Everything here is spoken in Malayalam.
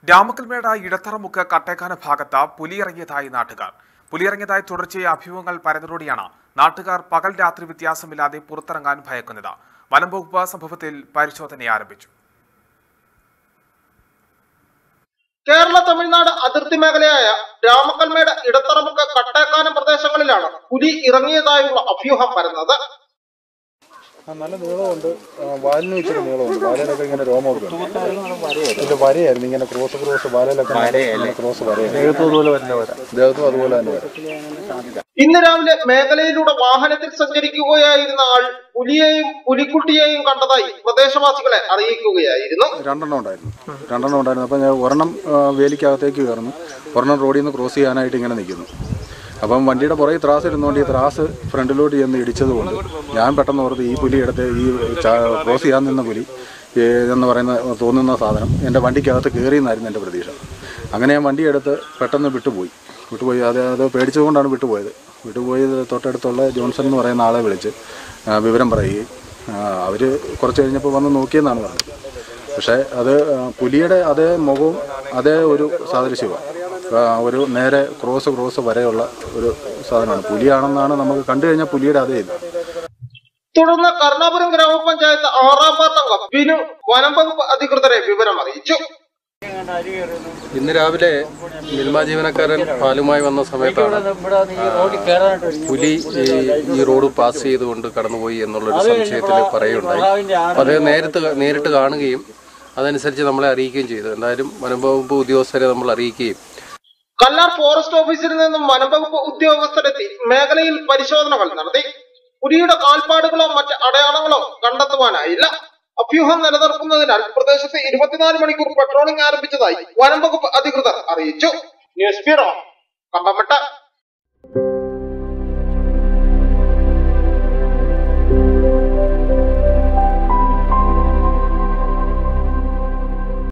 രാമക്കൽമേട് ഇടത്തറമുക്ക് കട്ടേക്കാന ഭാഗത്ത് പുലിയിറങ്ങിയതായി നാട്ടുകാർ പുലിയിറങ്ങിയതായി തുടർച്ചയായ അഭ്യൂഹങ്ങൾ പരന്നതോടെയാണ് നാട്ടുകാർ പകൽ രാത്രി വ്യത്യാസമില്ലാതെ പുറത്തിറങ്ങാൻ ഭയക്കുന്നത് വനം വകുപ്പ് സംഭവത്തിൽ പരിശോധന ആരംഭിച്ചു കേരള തമിഴ്നാട് അതിർത്തി മേഖലയായ രാമക്കൽമേട് ഇടത്തറമുക്ക് കട്ടേക്കാനം പ്രദേശങ്ങളിലാണ് പുലി ഇറങ്ങിയതായുള്ള അഭ്യൂഹം പരന്നത് ആ, നല്ല നീളമുണ്ട് ആ, വാലിന് ഇച്ചിരി നീളമുണ്ട് വാലിലൊക്കെ ഇങ്ങനെ രോമമൊക്കെ ഉണ്ട് ഇതിന്റെ വരയായിരുന്നു ഇങ്ങനെ ക്രോസ് ക്രോസ് വാലിലൊക്കെ ഇങ്ങനെ ക്രോസ് വരയായിരുന്നു ദേഹത്തും അതുപോലെ തന്നെ വരാം ദേഹത്തും അതുപോലെ തന്നെ വരാം ഇന്ന് രാവിലെ മേഖലയിലൂടെ വാഹനത്തിൽ സഞ്ചരിക്കുകയായിരുന്ന ആൾ പുലിയെയും പുലിക്കുട്ടിയെയും കണ്ടതായി പ്രദേശവാസികളെ അറിയിക്കുകയായിരുന്നു രണ്ടെണ്ണം ഉണ്ടായിരുന്നു രണ്ടെണ്ണം ഉണ്ടായിരുന്നു അപ്പം ഞാൻ ഒരെണ്ണം ആ, വേലിക്കകത്തേക്ക് കയറുന്നു ഒരെണ്ണം റോഡിൽ നിന്ന് ക്രോസ് ചെയ്യാനായിട്ട് ഇങ്ങനെ നിൽക്കുന്നു അപ്പം വണ്ടിയുടെ പുറകെ ത്രാസ് ഇരുന്നുകൊണ്ട് ഈ ത്രാസ് ഫ്രണ്ടിലോട്ട് ചെന്ന് ഇടിച്ചതുകൊണ്ട് ഞാൻ പെട്ടെന്ന് ഓർത്ത് ഈ പുലി എടുത്ത് ഈ ചാ- ക്രോസ് ചെയ്യാൻ നിന്ന പുലി ഏ, എന്ന് പറയുന്ന തോന്നുന്ന സാധനം എൻ്റെ വണ്ടിക്കകത്ത് കയറിയെന്നായിരുന്നു എൻ്റെ പ്രതീക്ഷ അങ്ങനെ ഞാൻ വണ്ടി എടുത്ത് പെട്ടെന്ന് വിട്ടുപോയി വിട്ടുപോയി അത് അത് പേടിച്ചുകൊണ്ടാണ് വിട്ടുപോയത് വിട്ടുപോയത് തൊട്ടടുത്തുള്ള ജോൺസൺ എന്ന് പറയുന്ന ആളെ വിളിച്ച് ആ, വിവരം പറയുകയും അവർ കുറച്ച് കഴിഞ്ഞപ്പോൾ വന്ന് നോക്കിയെന്നാണ് പറഞ്ഞത് പക്ഷേ അത് ആ, പുലിയുടെ അതേ മുഖവും അതേ ഒരു സാദൃശ്യമാണ് ആ, ഒരു നേരെ ക്രോസ് ക്രോസ് വരെയുള്ള ഒരു സാധനമാണ് പുലിയാണെന്നാണ് നമുക്ക് കണ്ടു കഴിഞ്ഞാൽ പുലിയുടെ അതേ ഇത് തുടർന്ന് കരുണാപുരം ഗ്രാമപഞ്ചായത്ത് ആറാം വാർഡ് അംഗം ബിനു വനം വകുപ്പ് അധികൃതരെ വിവരം അറിയിച്ചു ഇന്ന് രാവിലെ മിൽമ ജീവനക്കാരൻ പാലുമായി വന്ന സമയത്താണ് പുലി ഈ- ഈ റോഡ് പാസ് ചെയ്തുകൊണ്ട് കടന്നുപോയി എന്നുള്ളൊരു സംശയത്തിൽ പറയുണ്ടായി അപ്പോൾ അത് നേരിട്ട് നേരിട്ട് കാണുകയും അതനുസരിച്ച് നമ്മളെ അറിയിക്കുകയും ചെയ്തു എന്തായാലും വനംവകുപ്പ് ഉദ്യോഗസ്ഥരെ നമ്മൾ അറിയിക്കുകയും കല്ലാർ ഫോറസ്റ്റ് ഓഫീസിൽ നിന്നും വനം വകുപ്പ് ഉദ്യോഗസ്ഥരെത്തി മേഖലയിൽ പരിശോധനകൾ നടത്തി പുലിയുടെ കാൽപ്പാടുകളോ മറ്റ് അടയാളങ്ങളോ കണ്ടെത്തുവാനായില്ല അഭ്യൂഹം നിലനിർത്തുന്നതിനാൽ പ്രദേശത്ത് ഇരുപത്തിനാല് മണിക്കൂർ പെട്രോളിംഗ് ആരംഭിച്ചതായി വനം വകുപ്പ് അധികൃതർ അറിയിച്ചു ന്യൂസ് ബ്യൂറോ കമ്പമട്ട